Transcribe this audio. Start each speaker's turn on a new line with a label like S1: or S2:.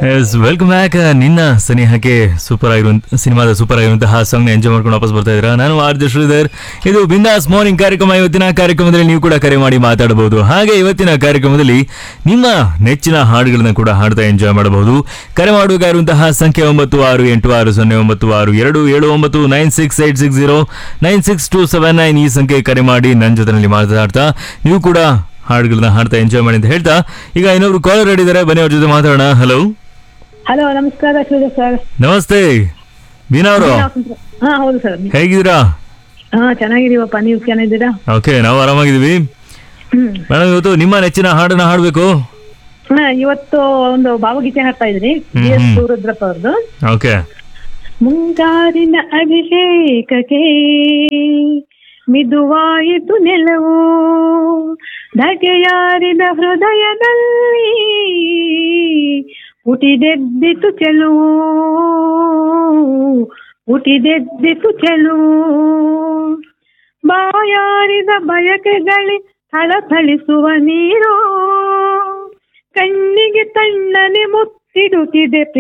S1: S welcome back ನಿನ್ನ ಸನಿಹಕ್ಕೆ super ಆಗಿರುವಂತ ಸಿನಿಮಾದ ಸೂಪರ್ ಆಗಿರುವಂತಹ ಸಾಂಗ್ ನ ಎಂಜಾಯ್ ಮಾಡ್ಕೊಂಡು ವಾಪಸ್ ಬರ್ತಾ ಇದ್ದೀರಾ ನಾನು ಆರ್ ಜೆ ಶ್ರೀಧರ್ ಇದು ಬಿಂದಾಸ್ ಮಾರ್ನಿಂಗ್ ಕಾರ್ಯಕ್ರಮ ಇವತ್ತಿನ ಕಾರ್ಯಕ್ರಮದಲ್ಲಿ ನೀವು ಕೂಡ ಕರೆ ಮಾಡಿ ಮಾತಾಡಬಹುದು ಹಾಗೆ ಇವತ್ತಿನ ಕಾರ್ಯಕ್ರಮದಲ್ಲಿ ನಿಮ್ಮ ನೆಚ್ಚಿನ ಹಾಡುಗಳನ್ನ ಕೂಡ ಹಾಡ್ತಾ ಎಂಜಾಯ್ ಮಾಡಬಹುದು ಕರೆ ಮಾಡಬೇಕಾಗಿರುವಂತಹ ಸಂಖ್ಯೆ ಒಂಬತ್ತು ಆರು ಎಂಟು ಆರು ಸೊನ್ನೆ ಒಂಬತ್ತು ಆರು ಎರಡು ಏಳು ಒಂಬತ್ತು nine six eight six zero nine six two seven nine ಈ ಸಂಖ್ಯೆ ಕರೆ ಮಾಡಿ ನನ್ನ ಜೊತೆನಲ್ಲಿ ಮಾತಾಡ್ತಾ ನೀವು ಕೂಡ ಹಾಡುಗಳನ್ನ ಹಾಡ್ತಾ ಎಂಜಾಯ್ ಮಾಡಿ ಅಂತ ಹೇಳ್ತಾ ಈಗ ಇನ್ನೊಬ್ರು ಕಾಲರ್ ಇದ್ದಾರೆ ಬನ್ನಿ ಅವ್ರ ಜೊತೆ ಮಾತಾಡೋಣ ಹಲೋ
S2: ಹಲೋ ನಮಸ್ಕಾರ ಶ್ರೀಧರ್ ಸರ್
S1: ನಮಸ್ತೆ ಬೀನಾ ಅವರು
S2: ಹಾ ಹೌದು ಸರ್
S1: ಹೇಗಿದ್ದೀರಾ
S2: ಹಾ ಚೆನ್ನಾಗಿದೀವಪ್ಪ ನೀವು ಚೆನ್ನಾಗಿದ್ದೀರಾ
S1: ಓಕೆ ನಾವು ಆರಾಮಾಗಿದ್ದೀವಿ
S2: ಹ್ಮ್
S1: ಮೇಡಮ್ ಇವತ್ತು ನಿಮ್ಮ ನೆಚ್ಚಿನ ಹಾಡನ್ನ ಹಾಡಬೇಕು
S2: ಹಾ ಇವತ್ತು ಒಂದು ಭಾವಗೀತೆ ಹಾಡ್ತಾ ಇದ್ರಿ
S1: ಹ್ಮ್,
S2: ಬಿ ಎಸ್
S1: ಹ್ಮ್.
S2: ಸೂರುದ್ರಪ್ಪ ಅವ್ರದ್ದು
S1: ಓಕೆ
S2: ಮುಂಗಾರಿನ ಅಭಿಷೇಕಕ್ಕೆ ಮಿದುವಾಯಿತು ನೆಲವು ಧಗೆಯಾರಿದ ಹೃದಯದಲ್ಲಿ ಹುಟಿದೆದ್ದಿತು ಚೆಲುವು ಹುಟಿದೆದ್ದಿತು ಚೆಲುವು ಬಾಯಾರಿದ ಬಯಕೆಗಳಿ ಥಳಥಳಿಸುವ ನೀರು ಕಣ್ಣಿಗೆ ತಣ್ಣನೆ ಮುತ್ತಿಡುತ್ತಿದೆ